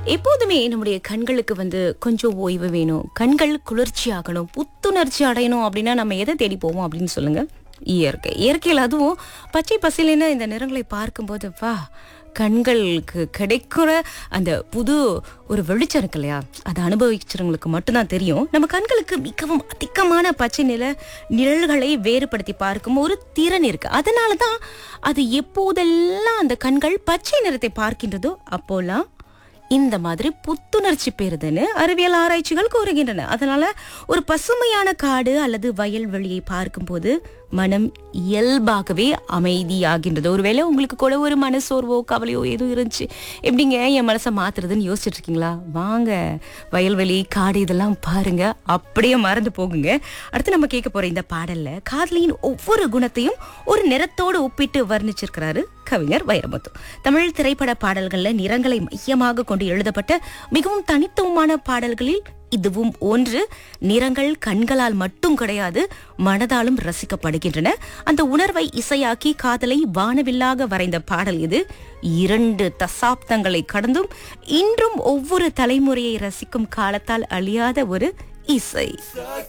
எப்போதுமே நம்முடைய கண்களுக்கு வந்து கொஞ்சம் ஓய்வு வேணும் கண்கள் குளிர்ச்சி ஆகணும் புத்துணர்ச்சி அடையணும் அப்படின்னா நம்ம எதை தேடி போவோம் அப்படின்னு சொல்லுங்க இயற்கை இயற்கையில் அதுவும் பச்சை பசிலின இந்த நிறங்களை பார்க்கும்போது வா கண்களுக்கு கிடைக்கிற அந்த புது ஒரு வெளிச்சம் இருக்கு இல்லையா அதை அனுபவிச்சவங்களுக்கு மட்டும்தான் தெரியும் நம்ம கண்களுக்கு மிகவும் அதிகமான பச்சை நில நிழல்களை வேறுபடுத்தி பார்க்கும் ஒரு திறன் இருக்கு அதனால தான் அது எப்போதெல்லாம் அந்த கண்கள் பச்சை நிறத்தை பார்க்கின்றதோ அப்போலாம் இந்த மாதிரி புத்துணர்ச்சி பெறுதுன்னு அறிவியல் ஆராய்ச்சிகள் கூறுகின்றன அதனால ஒரு பசுமையான காடு அல்லது வயல்வெளியை பார்க்கும்போது மனம் இயல்பாகவே அமைதியாகின்றது ஒருவேளை உங்களுக்கு கூட ஒரு மனசோர்வோ கவலையோ எதுவும் இருந்துச்சு எப்படிங்க என் மனசை மாத்துறதுன்னு யோசிச்சுட்டு இருக்கீங்களா வாங்க வயல்வெளி காடு இதெல்லாம் பாருங்க அப்படியே மறந்து போகுங்க அடுத்து நம்ம கேட்க போற இந்த பாடல்ல காதலியின் ஒவ்வொரு குணத்தையும் ஒரு நிறத்தோடு ஒப்பிட்டு வர்ணிச்சிருக்கிறாரு கவிஞர் வைரமுத்து தமிழ் திரைப்பட பாடல்கள்ல நிறங்களை மையமாக கொண்டு எழுதப்பட்ட மிகவும் தனித்துவமான பாடல்களில் இதுவும் ஒன்று நிறங்கள் கண்களால் மட்டும் கிடையாது மனதாலும் ரசிக்கப்படுகின்றன அந்த உணர்வை இசையாக்கி காதலை வானவில்லாக வரைந்த பாடல் இது இரண்டு தசாப்தங்களை கடந்தும் இன்றும் ஒவ்வொரு தலைமுறையை ரசிக்கும் காலத்தால் அழியாத ஒரு இசை